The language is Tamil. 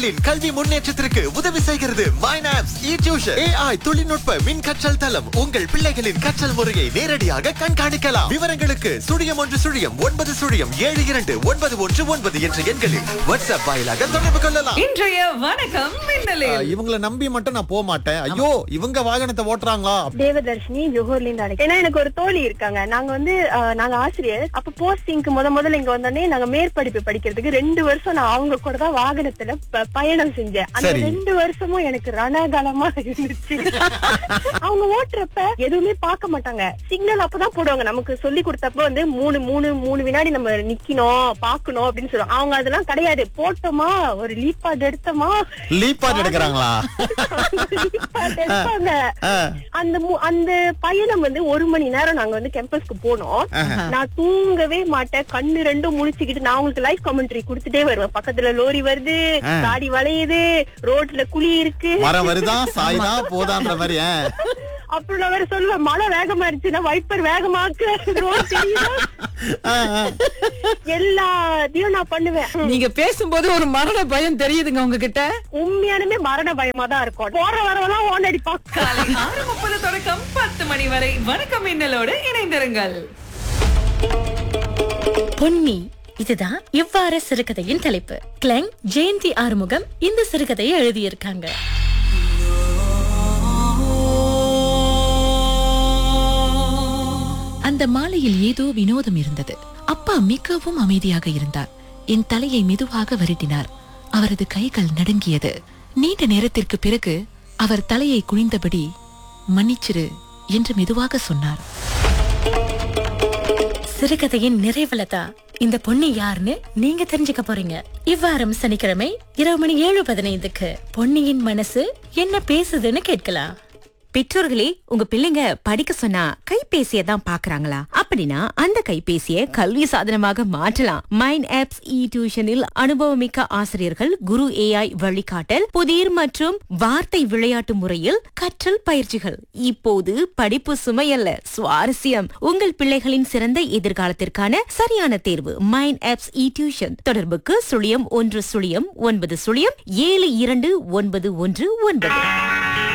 பிள்ளைகளின் கல்வி முன்னேற்றத்திற்கு உதவி செய்கிறது மைனாப்ஸ் இ டியூஷன் ஏஐ தொழில்நுட்ப மின் கற்றல் தளம் உங்கள் பிள்ளைகளின் கற்றல் முறையை நேரடியாக கண்காணிக்கலாம் விவரங்களுக்கு சுழியம் ஒன்று சுழியம் ஒன்பது சுழியம் ஏழு இரண்டு ஒன்பது ஒன்று ஒன்பது என்ற எண்களில் வாட்ஸ்அப் வாயிலாக தொடர்பு கொள்ளலாம் இன்றைய வணக்கம் மின்னலில் இவங்கள நம்பி மட்டும் நான் போக மாட்டேன் ஐயோ இவங்க வாகனத்தை ஓட்டுறாங்களா தேவதர்ஷினி ஜோஹர்ல இருந்து அழைக்கிறேன் ஏன்னா எனக்கு ஒரு தோழி இருக்காங்க நாங்க வந்து அஹ், நாங்க ஆசிரியர் அப்ப போஸ்டிங்க்கு முத முதல்ல இங்க வந்தோடனே நாங்க மேற்படிப்பு படிக்கிறதுக்கு ரெண்டு வருஷம் நான் அவங்க கூட தான் வாகனத்துல ப- பயணம் செஞ்சேன் அந்த சரி. ரெண்டு வருஷமும் எனக்கு ரணகலமா இருந்துச்சு அவங்க ஓட்டுறப்ப எதுவுமே பார்க்க மாட்டாங்க சிக்னல் அப்பதான் போடுவாங்க நமக்கு சொல்லி கொடுத்தப்ப வந்து மூணு மூணு மூணு வினாடி நம்ம நிக்கணும் பாக்கணும் அப்படின்னு சொல்லுவாங்க அவங்க அதெல்லாம் கிடையாது போட்டோமா ஒரு லீப்பாட் எடுத்தோமா லீப்பாட் எடுக்கிறாங்களா leapad எடுப்பாங்க ஆ. அந்த மு- அந்த பயணம் வந்து ஒரு மணி நேரம் நாங்க வந்து கேம்பஸ்க்கு போனோம் நான் தூங்கவே மாட்டேன் கண்ணு ரெண்டும் முழிச்சுக்கிட்டு நான் உங்களுக்கு லைஃப் கமெண்ட்ரி கொடுத்துட்டே வருவேன் பக்கத்துல லோரி வருது ஆ. காடி வளையுது ரோட்ல குழி இருக்கு மரம் வருதா சாயுதா போதான்ற மாதிரி ஆ. அப்புறம் நான் வேற சொல்லுவேன் மழை வேகமா இருந்துச்சுன்னா வைப்பர் வேகமாக்கு ரோட் தெரியுதா ஆ, ஆ. எல்லாத்தையும் நான் பண்ணுவேன் நீங்க பேசும்போது ஒரு மரண பயம் தெரியுதுங்க உங்ககிட்ட உண்மையானுமே மரண பயமா தான் இருக்கும் போற வரவெல்லாம் ஓன் அடிப்பாங்க காலை ஆறு முப்பது தொடக்கம் பத்து மணி வரை வணக்கம் மின்னலோடு இணைந்திருங்கள் பொன்னி இதுதான் இவ்வாறு சிறுகதையின் தலைப்பு கிளெங் ஜெயந்தி ஆறுமுகம் இந்த சிறுகதையை எழுதியிருக்காங்க அந்த மாலையில் ஏதோ வினோதம் இருந்தது அப்பா மிகவும் அமைதியாக இருந்தார் என் தலையை மெதுவாக வருடினார் அவரது கைகள் நடுங்கியது நீண்ட நேரத்திற்கு பிறகு அவர் தலையை குனிந்தபடி மன்னிச்சிரு என்று மெதுவாக சொன்னார் சிறுகதையின் நிறைவுல தான் இந்த பொன்னி யாருன்னு நீங்க தெரிஞ்சுக்க போறீங்க இவ்வாரம் சனிக்கிழமை இரவு மணி ஏழு பதினைந்துக்கு பொன்னியின் மனசு என்ன பேசுதுன்னு கேட்கலாம் பெற்றோர்களே உங்க பிள்ளைங்க படிக்க சொன்னா கைபேசியை தான் பாக்குறாங்களா அப்படின்னா அந்த கைபேசியை கல்வி சாதனமாக மாற்றலாம் மைண்ட் ஆப்ஸ் இ டியூஷனில் அனுபவமிக்க ஆசிரியர்கள் குரு ஏஐ வழிகாட்டல் புதிர் மற்றும் வார்த்தை விளையாட்டு முறையில் கற்றல் பயிற்சிகள் இப்போது படிப்பு சுமையல்ல சுவாரஸ்யம் உங்கள் பிள்ளைகளின் சிறந்த எதிர்காலத்திற்கான சரியான தேர்வு மைண்ட் ஆப்ஸ் இ டியூஷன் தொடர்புக்கு சுழியம் ஒன்று சுழியம் ஒன்பது சுழியம் ஏழு இரண்டு ஒன்பது ஒன்று ஒன்பது